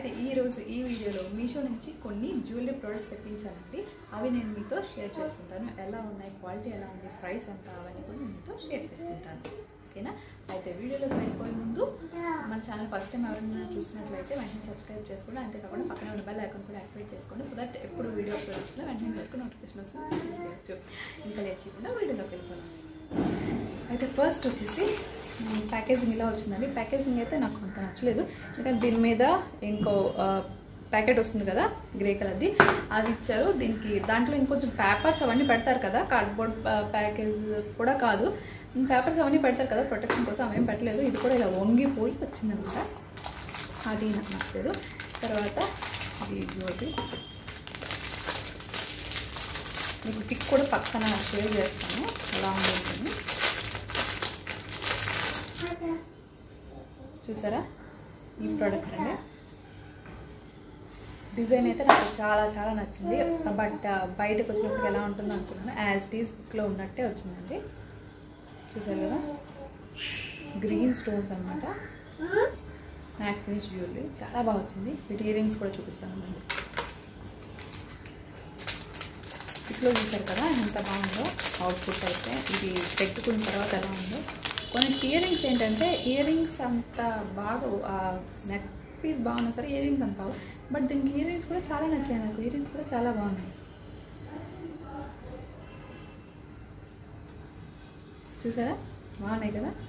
అయితే ఈ రోజు ఈ వీడియోలో మీషో నుంచి కొన్ని జ్యువెలరీ ప్రోడక్ట్స్ తెప్పించానండి అవి నేను మీతో షేర్ చేసుకుంటాను ఎలా ఉన్నాయి క్వాలిటీ ఎలా ఉంది ప్రైస్ ఎంత అవన్నీ కూడా నేను మీతో షేర్ చేసుకుంటాను ఓకేనా అయితే వీడియోలోకి వెళ్ళిపోయే ముందు మన ఛానల్ ఫస్ట్ టైం ఎవరైనా చూసినట్లయితే వెంటనే సబ్స్క్రైబ్ చేసుకోండి అంతేకాకుండా పక్కన ఉన్న బెల్ ఐకాన్ కూడా యాక్టివేట్ చేసుకోండి సో దట్ ఎప్పుడు వీడియో అప్లోడ్ చేసినా వెంటనే మీకు నోటిఫికేషన్ వస్తుంది తీసుకోవచ్చు ఇంకా లేట్ చేయకుండా వీడియోలోకి వెళ్ళిపోదాం అయితే ఫస్ట్ వచ్చేసి మ్, ప్యాకేజింగ్ ఇలా వచ్చిందండి ప్యాకేజింగ్ అయితే నాకు అంత నచ్చలేదు ఎందుకంటే దీని మీద ఇంకో ఆ, ప్యాకెట్ వస్తుంది కదా గ్రే కలర్ది అది ఇచ్చారు దీనికి దాంట్లో ఇంకొంచెం పేపర్స్ అవన్నీ పెడతారు కదా కార్డ్బోర్డ్ ప్యాకేజ్ కూడా కాదు పేపర్స్ అవన్నీ పెడతారు కదా ప్రొటెక్షన్ కోసం అవేం పెట్టలేదు ఇది కూడా ఇలా వంగిపోయి వచ్చిందనమాట అది నాకు నచ్చలేదు తర్వాత ఇది జ్యువెలరీ మీకు పిక్ కూడా పక్కన షేర్ చేస్తాను ఎలా ఉంటుంది చూసారా ఈ ప్రోడక్ట్ అండి డిజైన్ అయితే నాకు చాలా చాలా నచ్చింది బట్ బయటకు వచ్చినప్పుడు ఎలా ఉంటుందో అనుకున్నాను యాజ్ టీస్ బుక్లో ఉన్నట్టే వచ్చిందండి చూసారు కదా గ్రీన్ స్టోన్స్ అనమాట మ్యాట్ ఫినిష్ జ్యువెలరీ చాలా బాగా వచ్చింది వీటి ఇయరింగ్స్ కూడా చూపిస్తాను మంచి పిక్లో చూసారు కదా ఎంత బాగుందో అవుట్పుట్ అయితే ఇది పెట్టుకున్న తర్వాత ఎలా ఉందో కొన్ని ఇయర్ రింగ్స్ ఏంటంటే ఇయర్ రింగ్స్ అంత బాగా నెక్ పీస్ బాగున్నా సరే ఇయర్ రింగ్స్ అంత బాగు బట్ దీనికి ఇయర్ రింగ్స్ కూడా చాలా నచ్చాయి నాకు ఇయర్ రింగ్స్ కూడా చాలా బాగున్నాయి చూసారా బాగున్నాయి కదా